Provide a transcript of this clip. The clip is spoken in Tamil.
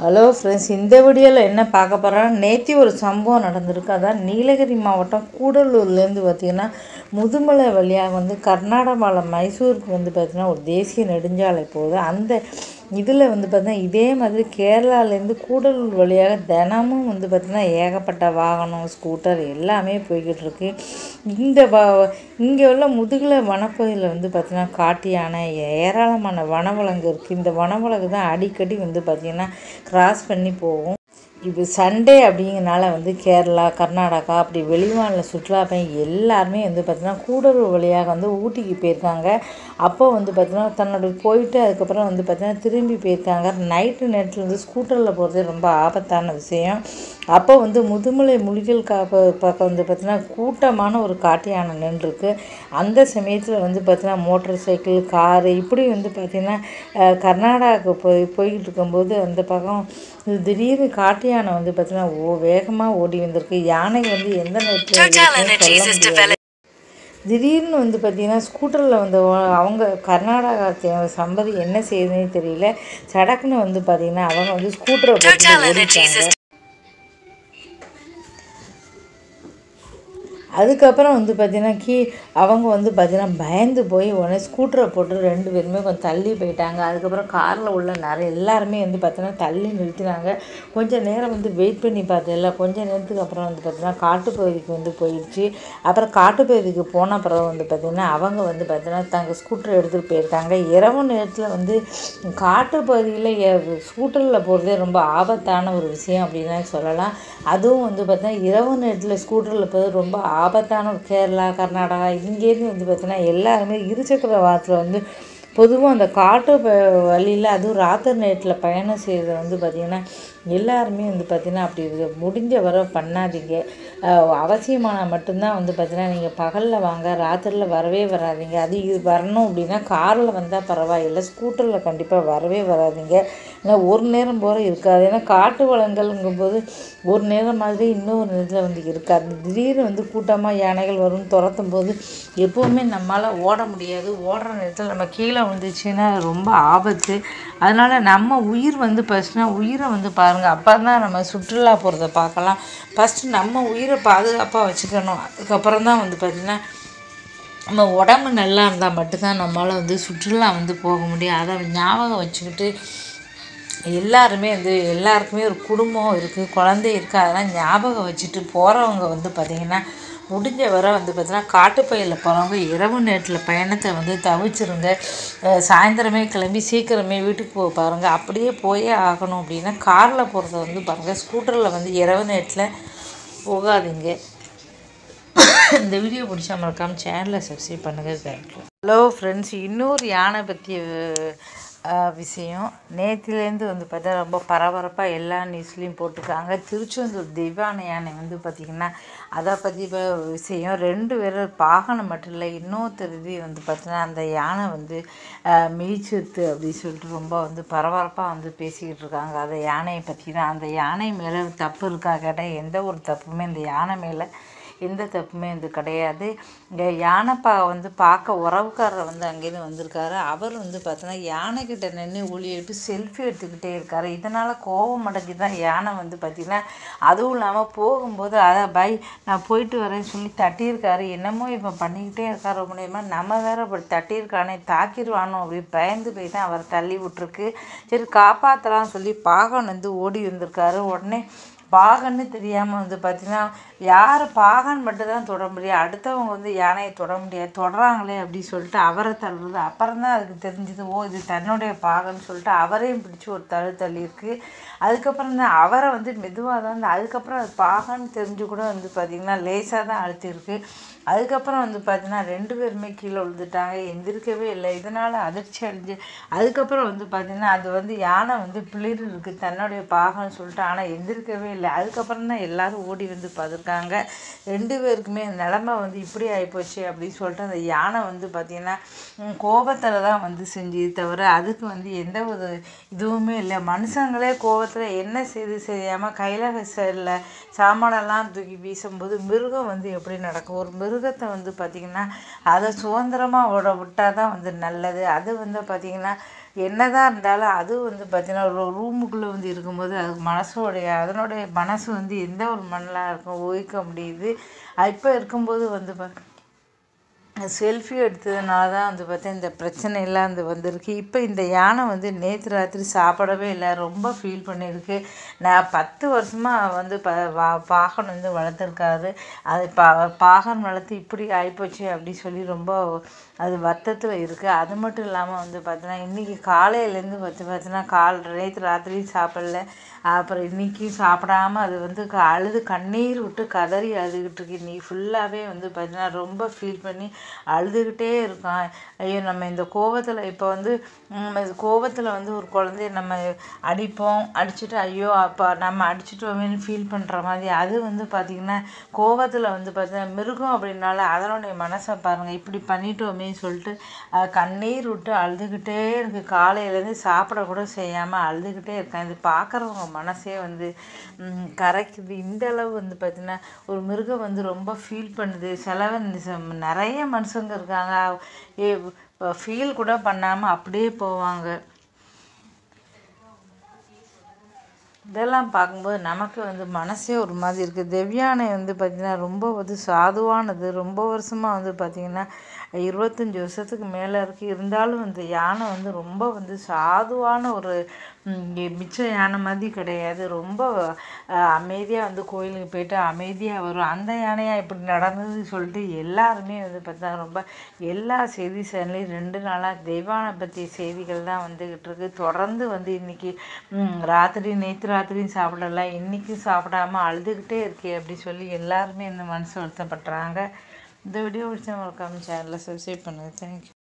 ஹலோ ஃப்ரெண்ட்ஸ் இந்த வீடியோவில் என்ன பார்க்க போகிறோன்னா நேற்று ஒரு சம்பவம் நடந்திருக்கு அதான் நீலகிரி மாவட்டம் கூடலூர்லேருந்து பார்த்திங்கன்னா முதுமலை வழியாக வந்து கர்நாடகாவில் மைசூருக்கு வந்து பார்த்திங்கன்னா ஒரு தேசிய நெடுஞ்சாலை போகுது அந்த இதில் வந்து பார்த்தீங்கன்னா இதே மாதிரி கேரளாலேருந்து கூடலூர் வழியாக தினமும் வந்து பார்த்திங்கன்னா ஏகப்பட்ட வாகனம் ஸ்கூட்டர் எல்லாமே போய்கிட்டு இருக்கு இந்த வ இங்கே உள்ள முதுகில் வனப்பகுதியில் வந்து பார்த்திங்கன்னா காட்டு யானை ஏராளமான வனவிலங்கு இருக்குது இந்த வனவிலங்கு தான் அடிக்கடி வந்து பார்த்திங்கன்னா கிராஸ் பண்ணி போகும் இது சண்டே அப்படிங்கிறனால வந்து கேரளா கர்நாடகா அப்படி வெளிமாநில சுற்றுலா பயணி எல்லாருமே வந்து பார்த்திங்கன்னா கூடலூர் வழியாக வந்து ஊட்டிக்கு போயிருக்காங்க அப்போ வந்து பார்த்திங்கன்னா தன்னோட போயிட்டு அதுக்கப்புறம் வந்து பார்த்திங்கன்னா திரும்பி போயிருக்காங்க நைட்டு நேரத்தில் வந்து ஸ்கூட்டரில் போகிறது ரொம்ப ஆபத்தான விஷயம் அப்போ வந்து முதுமலை முலிகள் காப்பு பக்கம் வந்து பார்த்திங்கன்னா கூட்டமான ஒரு காட்டு யானை நின்றுருக்கு அந்த சமயத்தில் வந்து பார்த்திங்கன்னா மோட்டார் சைக்கிள் காரு இப்படி வந்து பார்த்திங்கன்னா அஹ், கர்நாடகாவுக்கு போய் போய்கிட்டு இருக்கும்போது அந்த பக்கம் இது திடீர்னு காட்டு யானை வந்து பார்த்திங்கன்னா ஓ வேகமாக ஓடி வந்திருக்கு யானை வந்து எந்த நேரத்தில் இருக்குன்னு சொல்ல முடியாது திடீர்னு வந்து பார்த்தீங்கன்னா ஸ்கூட்டரில் வந்து வ- அவங்க கர்நாடகா தே- சம்பதி என்ன செய்யுதுன்னே தெரியல சடக்குன்னு வந்து பார்த்தீங்கன்னா அவங்க வந்து ஸ்கூட்டரை போட்டு ஓடிட்டாங்க அதுக்கப்புறம் வந்து பார்த்தீங்கன்னா கீ அவங்க வந்து பார்த்தீங்கன்னா பயந்து போய் உடனே ஸ்கூட்டரை போட்டு ரெண்டு பேருமே கொஞ்சம் தள்ளி போயிட்டாங்க அதுக்கப்புறம் காரில் உள்ள நிறைய எல்லாருமே வந்து பார்த்தீங்கன்னா தள்ளி நிறுத்தினாங்க கொஞ்சம் நேரம் வந்து வெயிட் பண்ணி பார்த்ததில்ல கொஞ்ச நேரத்துக்கு அப்புறம் வந்து பார்த்தீங்கன்னா காட்டுப்பகுதிக்கு வந்து போயிடுச்சு அப்புறம் காட்டுப்பகுதிக்கு போன பிறகு வந்து பார்த்தீங்கன்னா அவங்க வந்து பார்த்தீங்கன்னா தங்க ஸ்கூட்டர் எடுத்துகிட்டு போயிருக்காங்க இரவு நேரத்தில் வந்து காட்டுப்பகுதியில் ஸ்கூட்டரில் போகிறதே ரொம்ப ஆபத்தான ஒரு விஷயம் அப்படின்னு சொல்லலாம் அதுவும் வந்து பார்த்தீங்கன்னா இரவு நேரத்தில் ஸ்கூட்டரில் போகிறது ரொம்ப ஆபத்தான ஒரு கேரளா கர்நாடகா இங்கேருந்து வந்து பார்த்தீங்கன்னா எல்லாருமே இருசக்கர வாகனத்தில் வந்து பொதுவாக அந்த காட்டு ப வழியில் அதுவும் ராத்திரி நேரத்தில் பயணம் செய்கிறது வந்து பார்த்திங்கன்னா எல்லாருமே வந்து பார்த்திங்கன்னா அப்படி இது முடிஞ்ச வரை பண்ணாதீங்க அஹ் அவசியமான மட்டும்தான் வந்து பார்த்திங்கன்னா நீங்கள் பகலில் வாங்க ராத்திரியில் வரவே வராதீங்க அது இது வரணும் அப்படின்னா காரில் வந்தால் பரவாயில்லை ஸ்கூட்டரில் கண்டிப்பாக வரவே வராதீங்க ஏன்னா ஒரு நேரம் போகிற இருக்காது ஏன்னா காட்டு வளங்கள்ங்கும்போது ஒரு நேரம் மாதிரி இன்னொரு நேரத்தில் வந்து இருக்காது திடீர்னு வந்து கூட்டமாக யானைகள் வரும் துரத்தும் போது எப்போவுமே நம்மளால் ஓட முடியாது ஓடுற நேரத்தில் நம்ம கீழே வந்துச்சுன்னா ரொம்ப ஆபத்து அதனால் நம்ம உயிர் வந்து ஃபஸ்ட்னா உயிரை வந்து பாருங்கள் அப்போ தான் நம்ம சுற்றுலா போகிறத பார்க்கலாம் ஃபஸ்ட்டு நம்ம உயிரை பாதுகாப்பாக வச்சுக்கணும் அதுக்கப்புறம் தான் வந்து பார்த்திங்கன்னா நம்ம உடம்பு நல்லா இருந்தால் மட்டும்தான் நம்மளால் வந்து சுற்றுலா வந்து போக முடியும் அதை ஞாபகம் வச்சுக்கிட்டு எல்லாருமே வந்து எல்லாருக்குமே ஒரு குடும்பம் இருக்குது குழந்தை இருக்குது அதெல்லாம் ஞாபகம் வச்சுட்டு போகிறவங்க வந்து பார்த்திங்கன்னா முடிஞ்ச வரை வந்து பார்த்திங்கன்னா காட்டுப்பயிரில் போகிறவங்க இரவு நேரத்தில் பயணத்தை வந்து தவிச்சிருங்க அஹ் சாயந்தரமே கிளம்பி சீக்கிரமே வீட்டுக்கு போக பாருங்கள் அப்படியே போயே ஆகணும் அப்படின்னா காரில் போகிறத வந்து பாருங்கள் ஸ்கூட்டரில் வந்து இரவு நேரத்தில் போகாதீங்க இந்த வீடியோ பிடிச்சா மறக்காம சேனலை சப்ஸ்கிரைப் பண்ணுங்கள் தேங்க்யூ ஹலோ ஃப்ரெண்ட்ஸ் இன்னொரு யானை பற்றிய அஹ், விஷயம் நேற்றுலேருந்து வந்து பார்த்தா ரொம்ப பரபரப்பாக எல்லா நியூஸ்லேயும் போட்டிருக்காங்க திருச்செந்தூர் தெய்வான யானை வந்து பார்த்திங்கன்னா அதை பற்றி இப்போ விஷயம் ரெண்டு பேரும் பாகனம் மட்டும் இல்லை இன்னொருத்தர் இது வந்து பார்த்தீங்கன்னா அந்த யானை வந்து அஹ், மெய்ச்சிருத்து அப்படின்னு சொல்லிட்டு ரொம்ப வந்து பரபரப்பாக வந்து பேசிக்கிட்டு இருக்காங்க அந்த யானையை பற்றி தான் அந்த யானை மேலே தப்பு இருக்கா கேட்டால் எந்த ஒரு தப்புமே இந்த யானை மேலே எந்த தப்புமே இது கிடையாது இங்கே யானைப்பா வந்து பார்க்க உறவுக்காரர் வந்து அங்கேருந்து வந்திருக்காரு அவர் வந்து பார்த்தோன்னா யானைக்கிட்ட நின்று ஒளி எழுப்பி செல்ஃபி எடுத்துக்கிட்டே இருக்காரு இதனால் கோபம் அடைஞ்சு தான் யானை வந்து பார்த்திங்கன்னா அதுவும் இல்லாமல் போகும்போது அதை பை நான் போயிட்டு வரேன்னு சொல்லி தட்டியிருக்காரு என்னமோ இப்போ பண்ணிக்கிட்டே இருக்காரு மூலியமாக நம்ம வேற இப்படி தட்டியிருக்கானே தாக்கிடுவானோ அப்படி பயந்து போய் தான் அவரை தள்ளி விட்டுருக்கு சரி காப்பாற்றலாம்னு சொல்லி பாகன் வந்து ஓடி வந்திருக்காரு உடனே பாகன்னு தெரியாமல் வந்து பார்த்தீங்கன்னா யார் பாகன் மட்டும் தான் தொட முடியும் அடுத்தவங்க வந்து யானையை தொட முடியாது தொடறாங்களே அப்படின்னு சொல்லிட்டு அவரை தள்ளுறது அப்புறம் தான் அதுக்கு தெரிஞ்சது ஓ இது தன்னுடைய பாகன்னு சொல்லிட்டு அவரையும் பிடிச்சி ஒரு தள்ளு தள்ளியிருக்கு அதுக்கப்புறம் தான் அவரை வந்து மெதுவாக தான் வந்து அதுக்கப்புறம் அது பாகன்னு தெரிஞ்சு கூட வந்து பார்த்திங்கன்னா லேசாக தான் அழுத்திருக்கு அதுக்கப்புறம் வந்து பார்த்தீங்கன்னா ரெண்டு பேருமே கீழே விழுந்துட்டாங்க எந்திரிக்கவே இல்லை இதனால் அதிர்ச்சி அடைஞ்சு அதுக்கப்புறம் வந்து பார்த்திங்கன்னா அது வந்து யானை வந்து பிளிர் இருக்குது தன்னுடைய பாகன்னு சொல்லிட்டு ஆனால் எந்திரிக்கவே இல்லை அதுக்கப்புறம் தான் எல்லாரும் ஓடி வந்து பார்த்துருக்காங்க ரெண்டு பேருக்குமே நிலமை வந்து இப்படி ஆகிப்போச்சு அப்படின்னு சொல்லிட்டு அந்த யானை வந்து பார்த்திங்கன்னா கோபத்தில் தான் வந்து செஞ்சு தவிர அதுக்கு வந்து எந்த ஒரு இதுவுமே இல்லை மனுஷங்களே கோபத்தில் என்ன செய்து செய்யாமல் கையில் செல்ல சாமானெல்லாம் தூக்கி வீசும்போது மிருகம் வந்து எப்படி நடக்கும் ஒரு மிருகத்தை வந்து பார்த்திங்கன்னா அதை சுதந்திரமாக ஓட விட்டால் தான் வந்து நல்லது அது வந்து பார்த்திங்கன்னா என்னதான் இருந்தாலும் அது வந்து பார்த்தீங்கன்னா ஒரு ரூமுக்குள்ளே வந்து இருக்கும்போது அது மனசோடைய அதனுடைய மனசு வந்து எந்த ஒரு மனலாக இருக்கும் ஊகிக்க முடியுது அது இப்போ இருக்கும்போது வந்து பா செல்ஃபி எடுத்ததுனால தான் வந்து பார்த்தா இந்த பிரச்சனையெல்லாம் வந்து வந்திருக்கு இப்போ இந்த யானை வந்து நேற்று ராத்திரி சாப்பிடவே இல்லை ரொம்ப ஃபீல் பண்ணியிருக்கு நான் பத்து வருஷமாக வந்து ப வா பாகன் வந்து வளர்த்துருக்காரு அது பா பாகன் வளர்த்து இப்படி ஆகிப்போச்சு அப்படி சொல்லி ரொம்ப அது வருத்தத்தில் இருக்குது அது மட்டும் இல்லாமல் வந்து பார்த்தீங்கன்னா இன்றைக்கி காலையிலேருந்து பார்த்து பார்த்தீங்கன்னா கால் நேற்று ராத்திரி சாப்பிடல அப்புறம் இன்றைக்கும் சாப்பிடாம அது வந்து க- அழுது கண்ணீர் விட்டு கதறி அழுதுகிட்டு இருக்கு இன்னைக்கு ஃபுல்லாகவே வந்து பார்த்தீங்கன்னா ரொம்ப ஃபீல் பண்ணி அழுதுகிட்டே இருக்கான் ஐயோ நம்ம இந்த கோவத்தில் இப்போ வந்து கோவத்தில் வந்து ஒரு குழந்தைய நம்ம அடிப்போம் அடிச்சுட்டு ஐயோ அப்போ நம்ம அடிச்சிட்டோமேன்னு ஃபீல் பண்ணுற மாதிரி அது வந்து பார்த்திங்கன்னா கோவத்தில் வந்து பார்த்தீங்கன்னா மிருகம் அப்படின்னால அதனுடைய மனசை பாருங்கள் இப்படி பண்ணிட்டோமே சொல்லிட்டு அது கண்ணீர் விட்டு அழுதுகிட்டே இருக்கு காலையிலேருந்து சாப்பிட கூட செய்யாமல் அழுதுகிட்டே இருக்கேன் இது பார்க்குறவங்க மனசே வந்து ம், கரைக்குது இந்த அளவு வந்து பார்த்திங்கன்னா ஒரு மிருகம் வந்து ரொம்ப ஃபீல் பண்ணுது சிலவன் நிறைய மனுஷங்க இருக்காங்க ஏ ஃபீல் கூட பண்ணாமல் அப்படியே போவாங்க இதெல்லாம் பார்க்கும்போது நமக்கு வந்து மனசே ஒரு மாதிரி இருக்குது தெவ்யானை வந்து பார்த்திங்கன்னா ரொம்ப வந்து சாதுவானது ரொம்ப வருஷமாக வந்து பார்த்திங்கன்னா இருபத்தஞ்சி வருஷத்துக்கு மேலே இருக்குது இருந்தாலும் இந்த யானை வந்து ரொம்ப வந்து சாதுவான ஒரு ம், இ- மிச்ச யானை மாதிரி கிடையாது ரொம்ப அமைதியாக வந்து கோயிலுக்கு போயிட்டு அமைதியாக வரும் அந்த யானையா இப்படி நடந்தது சொல்லிட்டு எல்லாருமே வந்து பார்த்தா ரொம்ப எல்லா செய்தி சேனல்லையும் ரெண்டு நாளாக தெய்வானை பற்றிய செய்திகள் தான் வந்துக்கிட்டு இருக்கு தொடர்ந்து வந்து இன்னைக்கு ம், ராத்திரி நேற்று ராத்திரியும் சாப்பிடல இன்றைக்கும் சாப்பிடாம அழுதுகிட்டே இருக்கே அப்படி சொல்லி எல்லாருமே இந்த மனசு வருத்தப்படுறாங்க இந்த வீடியோ பிடிச்ச மறக்காம சேனலை சப்ஸ்கிரைப் பண்ணுங்கள் தேங்க்யூ